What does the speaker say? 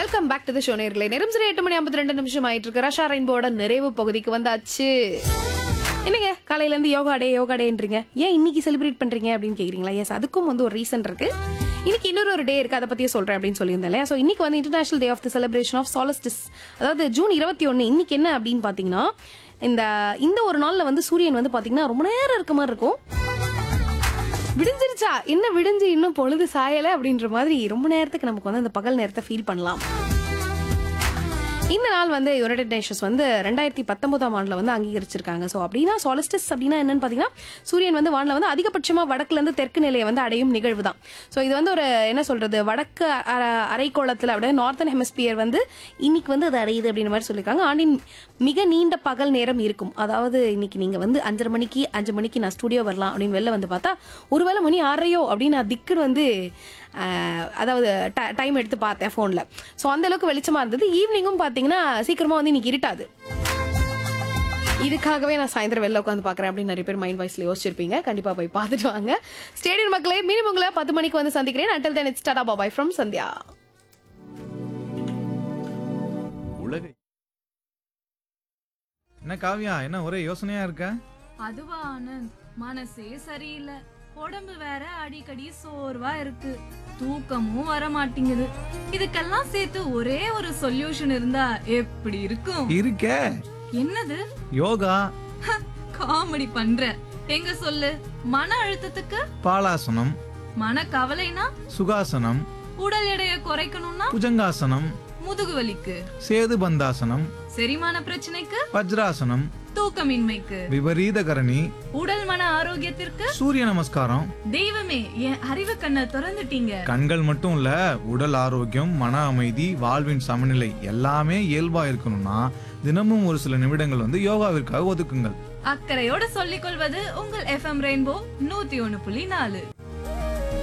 welcome back to the show நேர்களே நேரம் சரி எட்டு மணி ஐம்பத்தி ரெண்டு நிமிஷம் ஆயிட்டு இருக்கு ரஷா ரெயின்போட நிறைவு பகுதிக்கு வந்தாச்சு என்னங்க காலையில இருந்து யோகா டே யோகா டேன்றீங்க ஏன் இன்னைக்கு செலிப்ரேட் பண்றீங்க அப்படின்னு கேக்குறீங்களா எஸ் அதுக்கும் வந்து ஒரு ரீசன் இருக்கு இன்னைக்கு இன்னொரு ஒரு டே இருக்கு அதை பத்தியே சொல்றேன் அப்படின்னு சொல்லியிருந்தேன் இல்லையா ஸோ இன்னைக்கு வந்து international day of the celebration of solstice அதாவது ஜூன் இருபத்தி ஒன்று இன்னைக்கு என்ன அப்படின்னு பாத்தீங்கன்னா இந்த இந்த ஒரு நாள்ல வந்து சூரியன் வந்து பாத்தீங்கன்னா ரொம்ப நேரம் இருக்க மாதிரி இருக்கும் விடிஞ்சிருச்சா என்ன விடிஞ்சு இன்னும் பொழுது சாயல அப்படின்ற மாதிரி ரொம்ப நேரத்துக்கு நமக்கு வந்து அந்த பகல் நேரத்தை ஃபீல் பண்ணலாம் இந்த நாள் வந்து யுனைடெட் நேஷன்ஸ் வந்து ரெண்டாயிரத்தி பத்தொன்பதாம் ஆண்டுல வந்து அங்கீகரிச்சிருக்காங்க ஸோ அப்படின்னா சாலிஸ்டிஸ் அப்படின்னா என்னன்னு பார்த்தீங்கன்னா சூரியன் வந்து வானில் வந்து அதிகபட்சமாக வடக்குல இருந்து தெற்கு நிலையை வந்து அடையும் நிகழ்வு தான் ஸோ இது வந்து ஒரு என்ன சொல்றது வடக்கு அ- அரைக்கோளத்தில் அப்படியே நார்த்தன் ஹெமிஸ்பியர் வந்து இன்னைக்கு வந்து அது அடையுது அப்படின்ற மாதிரி சொல்லியிருக்காங்க ஆண்டின் மிக நீண்ட பகல் நேரம் இருக்கும் அதாவது இன்னைக்கு நீங்க வந்து அஞ்சரை மணிக்கு அஞ்சு மணிக்கு நான் ஸ்டுடியோ வரலாம் அப்படின்னு வெளில வந்து பார்த்தா ஒருவேளை மணி ஆறரையோ அப்படின்னு நான் திக்குன்னு வந்து ஆஹ், அதாவது டைம் எடுத்து பார்த்தேன் ஃபோனில் ஸோ அந்த அளவுக்கு வெளிச்சமா இருந்தது ஈவினிங்கும் பார்த்தீங்கன்னா சீக்கிரமா வந்து இன்னைக்கு இருட்டாது இதுக்காகவே நான் சாயந்தரம் வெளில உட்காந்து பார்க்குறேன் அப்படின்னு நிறைய பேர் மைண்ட் வாய்ஸ்ல யோசிச்சிருப்பீங்க கண்டிப்பா போய் பார்த்துட்டு வாங்க ஸ்டேடியம் மக்களே மீண்டும் உங்களை பத்து மணிக்கு வந்து சந்திக்கிறேன் அண்டல் தென் இட்ஸ் டாடா பாபாய் ஃப்ரம் சந்தியா உலக என்ன காவியா என்ன ஒரே யோசனையா இருக்க அதுவா ஆனந்த் மனசே சரியில்லை உடம்பு வேற அடிக்கடி சோர்வா இருக்கு தூக்கமும் வர மாட்டேங்குது இதுக்கெல்லாம் சேர்த்து ஒரே ஒரு சொல்யூஷன் இருந்தா எப்படி இருக்கும் இருக்கே என்னது யோகா காமெடி பண்ற எங்க சொல்லு மன அழுத்தத்துக்கு பாலாசனம் மன கவலைனா சுகாசனம் உடல் எடையை குறைக்கணும்னா புஜங்காசனம் முதுகு வலிக்கு சேது பந்தாசனம் செரிமான பிரச்சனைக்கு வஜ்ராசனம் தூக்கமின்மைக்கு விபரீத கரணி உடல் மன ஆரோக்கியத்திற்கு சூரிய நமஸ்காரம் தெய்வமே என் அறிவு கண்ணை திறந்துட்டீங்க கண்கள் மட்டும் இல்ல உடல் ஆரோக்கியம் மன அமைதி வாழ்வின் சமநிலை எல்லாமே இயல்பா இருக்கணும்னா தினமும் ஒரு சில நிமிடங்கள் வந்து யோகாவிற்காக ஒதுக்குங்கள் அக்கறையோட சொல்லிக் கொள்வது உங்கள் எஃப்எம் ரெயின்போ நூத்தி ஒன்னு புள்ளி நாலு